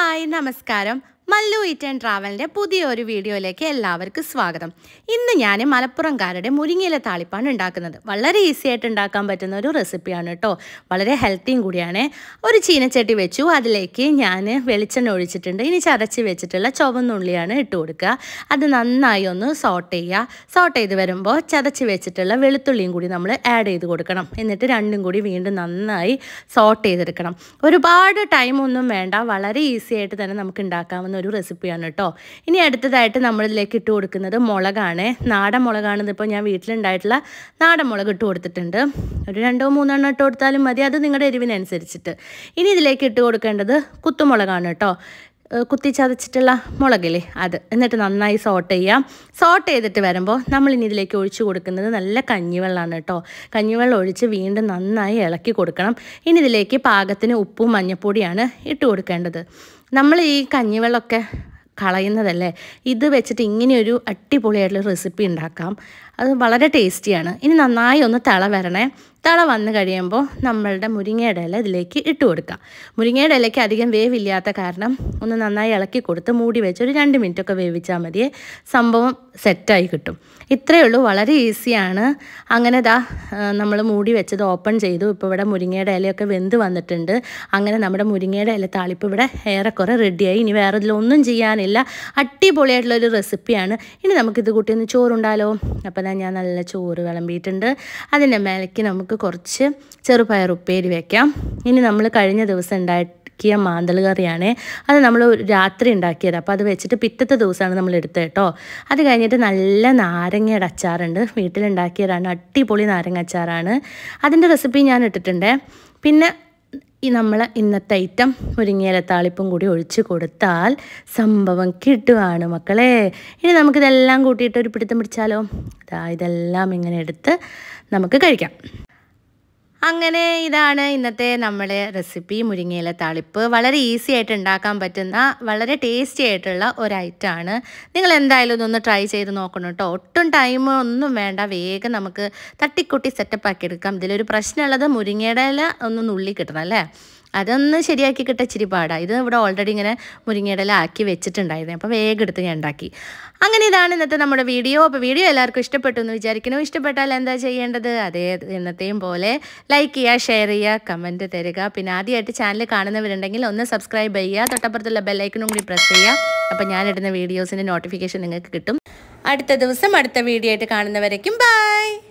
hi നമസ്കാരം Mallu eat and ട്രാവലിൻ്റെ പുതിയൊരു വീഡിയോയിലേക്ക് എല്ലാവർക്കും സ്വാഗതം ഇന്ന് ഞാൻ മലപ്പുറംകാരുടെ മുരിങ്ങയില താളിപ്പാണ് ഉണ്ടാക്കുന്നത് വളരെ ഈസി ആയിട്ട് ഉണ്ടാക്കാൻ പറ്റുന്ന ഒരു റെസിപ്പിയാണ് കേട്ടോ വളരെ ഹെൽത്തിയും കൂടിയാണ് ഒരു ചീനച്ചട്ടി വെച്ചു അതിലേക്ക് ഞാൻ വെളിച്ചെണ്ണ ഒഴിച്ചിട്ടുണ്ട് ഇനി ചതച്ച് വെച്ചിട്ടുള്ള ചുവന്നുള്ളിയാണ് ഇട്ട് കൊടുക്കുക അത് നന്നായി ഒന്ന് സോട്ട് ചെയ്യുക സോട്ട് ചെയ്ത് വരുമ്പോൾ ചതച്ച് വെച്ചിട്ടുള്ള വെളുത്തുള്ളിയും കൂടി നമ്മൾ ആഡ് ചെയ്ത് കൊടുക്കണം എന്നിട്ട് രണ്ടും കൂടി വീണ്ടും നന്നായി സോട്ട് ചെയ്തെടുക്കണം ഒരുപാട് ടൈമൊന്നും വേണ്ട വളരെ ഈസി ആയിട്ട് തന്നെ നമുക്ക് ഉണ്ടാക്കാവുന്ന ഒരു റെസിപ്പിയാണ് കേട്ടോ ഇനി അടുത്തതായിട്ട് നമ്മളിതിലേക്ക് ഇട്ട് കൊടുക്കുന്നത് മുളകാണ് നാടൻ മുളകാണ് ഇതിപ്പോൾ ഞാൻ വീട്ടിലുണ്ടായിട്ടുള്ള നാടൻ മുളക് ഇട്ട് കൊടുത്തിട്ടുണ്ട് ഒരു രണ്ടോ മൂന്നെണ്ണം ഇട്ട് കൊടുത്താലും മതി അത് നിങ്ങളുടെ എരിവിനനുസരിച്ചിട്ട് ഇനി ഇതിലേക്ക് ഇട്ട് കൊടുക്കേണ്ടത് കുത്തുമുളകാണ് കേട്ടോ ഏഹ് കുത്തി ചതച്ചിട്ടുള്ള മുളകില്ലേ അത് എന്നിട്ട് നന്നായി സോട്ട് ചെയ്യാം സോട്ട് ചെയ്തിട്ട് വരുമ്പോൾ നമ്മൾ ഇനി ഇതിലേക്ക് ഒഴിച്ചു കൊടുക്കുന്നത് നല്ല കഞ്ഞിവെള്ളമാണ് കേട്ടോ കഞ്ഞിവെള്ളം ഒഴിച്ച് വീണ്ടും നന്നായി ഇളക്കി കൊടുക്കണം ഇനി ഇതിലേക്ക് പാകത്തിന് ഉപ്പും മഞ്ഞപ്പൊടിയാണ് ഇട്ട് കൊടുക്കേണ്ടത് നമ്മൾ ഈ കഞ്ഞിവെള്ളമൊക്കെ കളയുന്നതല്ലേ ഇത് വെച്ചിട്ട് ഇങ്ങനെയൊരു അടിപൊളിയായിട്ടുള്ള റെസിപ്പി ഉണ്ടാക്കാം അത് വളരെ ടേസ്റ്റിയാണ് ഇനി നന്നായി ഒന്ന് തിള വരണേ തിള വന്ന് കഴിയുമ്പോൾ നമ്മളുടെ മുരിങ്ങയുടെ ഇല ഇതിലേക്ക് ഇട്ട് കൊടുക്കാം മുരിങ്ങയുടെ ഇലയ്ക്ക് അധികം വേവില്ലാത്ത കാരണം ഒന്ന് നന്നായി ഇളക്കി കൊടുത്ത് മൂടി വെച്ച് ഒരു രണ്ട് മിനിറ്റൊക്കെ വേവിച്ചാൽ മതിയേ സംഭവം സെറ്റായി കിട്ടും ഇത്രയേ ഉള്ളൂ വളരെ ഈസിയാണ് അങ്ങനെ ദാ നമ്മൾ മൂടി വെച്ചത് ഓപ്പൺ ചെയ്തു ഇപ്പോൾ ഇവിടെ മുരിങ്ങയുടെ ഇലയൊക്കെ വെന്ത് വന്നിട്ടുണ്ട് അങ്ങനെ നമ്മുടെ മുരിങ്ങയുടെ ഇല താളിപ്പ് ഇവിടെ ഏറെക്കുറെ റെഡിയായി ഇനി വേറെ ഇതിലൊന്നും ചെയ്യാനില്ല അടിപൊളിയായിട്ടുള്ളൊരു റെസിപ്പിയാണ് ഇനി നമുക്കിത് കൂട്ടി ഒന്ന് ചോറുണ്ടാലോ അപ്പോൾ ദാ ഞാൻ നല്ല ചോറ് വിളമ്പിയിട്ടുണ്ട് അതിൻ്റെ മേലേക്ക് നമുക്ക് കുറച്ച് ചെറുപയർ ഉപ്പേരി വെക്കാം ഇനി നമ്മൾ കഴിഞ്ഞ ദിവസം ഉണ്ടാക്കിയ മാന്തൾ കറിയാണ് അത് നമ്മൾ രാത്രി ഉണ്ടാക്കിയത് അപ്പോൾ അത് വെച്ചിട്ട് പിറ്റത്തെ ദിവസമാണ് നമ്മൾ എടുത്തത് കേട്ടോ അത് കഴിഞ്ഞിട്ട് നല്ല നാരങ്ങയുടെ അച്ചാറുണ്ട് വീട്ടിലുണ്ടാക്കിയതാണ് അടിപൊളി നാരങ്ങ അച്ചാറാണ് അതിൻ്റെ റെസിപ്പി ഞാൻ ഇട്ടിട്ടുണ്ട് പിന്നെ ഈ നമ്മൾ ഇന്നത്തെ ഐറ്റം മുരിങ്ങയില താളിപ്പും കൂടി ഒഴിച്ച് കൊടുത്താൽ സംഭവം കിട്ടുവാണ് മക്കളെ ഇനി നമുക്കിതെല്ലാം കൂട്ടിയിട്ട് ഒരു പിടുത്തം പിടിച്ചാലോ ഇതാ ഇതെല്ലാം ഇങ്ങനെ എടുത്ത് നമുക്ക് കഴിക്കാം അങ്ങനെ ഇതാണ് ഇന്നത്തെ നമ്മുടെ റെസിപ്പി മുരിങ്ങയില താളിപ്പ് വളരെ ഈസി ആയിട്ട് ഉണ്ടാക്കാൻ പറ്റുന്ന വളരെ ടേസ്റ്റി ആയിട്ടുള്ള ഒരു ഐറ്റമാണ് നിങ്ങൾ എന്തായാലും ഇതൊന്ന് ട്രൈ ചെയ്ത് നോക്കണം കേട്ടോ ഒട്ടും ടൈം ഒന്നും വേണ്ട വേഗം നമുക്ക് തട്ടിക്കുട്ടി സെറ്റപ്പ് ആക്കി എടുക്കാം ഇതിലൊരു പ്രശ്നമുള്ളത് മുരിങ്ങയുടെ ഇല ഒന്ന് നുള്ളി കിട്ടണം അല്ലേ അതൊന്ന് ശരിയാക്കി കിട്ടാൻ ഇച്ചിരി പാടാണ് ഇത് ഇവിടെ ഓൾറെഡി ഇങ്ങനെ മുരിങ്ങയുടെ ഇല ആക്കി വെച്ചിട്ടുണ്ടായിരുന്നു അപ്പോൾ വേഗം എടുത്ത് ഞാൻ ഉണ്ടാക്കി അങ്ങനെ ഇതാണ് ഇന്നത്തെ നമ്മുടെ വീഡിയോ അപ്പോൾ വീഡിയോ എല്ലാവർക്കും ഇഷ്ടപ്പെട്ടു എന്ന് വിചാരിക്കുന്നു ഇഷ്ടപ്പെട്ടാൽ എന്താ ചെയ്യേണ്ടത് അതേ ഇന്നത്തെയും പോലെ ലൈക്ക് ചെയ്യുക ഷെയർ ചെയ്യുക കമൻറ്റ് തരിക പിന്നെ ആദ്യമായിട്ട് ചാനൽ കാണുന്നവരുണ്ടെങ്കിൽ ഒന്ന് സബ്സ്ക്രൈബ് ചെയ്യുക തൊട്ടപ്പുറത്തുള്ള ബെല്ലൈക്കണും കൂടി പ്രസ് ചെയ്യുക അപ്പോൾ ഞാനിടുന്ന വീഡിയോസിൻ്റെ നോട്ടിഫിക്കേഷൻ നിങ്ങൾക്ക് കിട്ടും അടുത്ത ദിവസം അടുത്ത വീഡിയോ ആയിട്ട് കാണുന്നവരേക്കും ബൈ